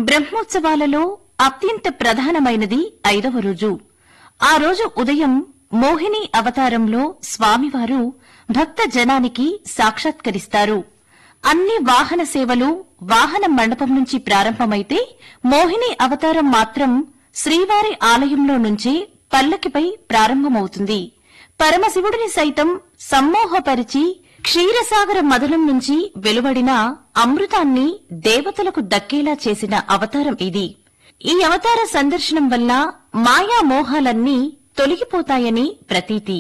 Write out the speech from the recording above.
బ్రహ్మోత్సవాలలో అత్యంత ప్రధానమైనది ఐదవ రోజు ఆ రోజు ఉదయం మోహిని అవతారంలో స్వామివారు భక్త జనానికి సాక్షాత్కరిస్తారు అన్ని వాహన సేవలు వాహన మండపం నుంచి ప్రారంభమైతే మోహిని అవతారం మాత్రం శ్రీవారి ఆలయంలో నుంచే పల్లకిపై ప్రారంభమవుతుంది పరమశివుడిని సైతం సమ్మోహపరిచి క్షీరసాగర మదనం నుంచి వెలువడిన అమృతాన్ని దేవతలకు దక్కేలా చేసిన అవతారం ఇది ఈ అవతార సందర్శనం వల్ల మాయా మోహాలన్నీ తొలగిపోతాయని ప్రతీతి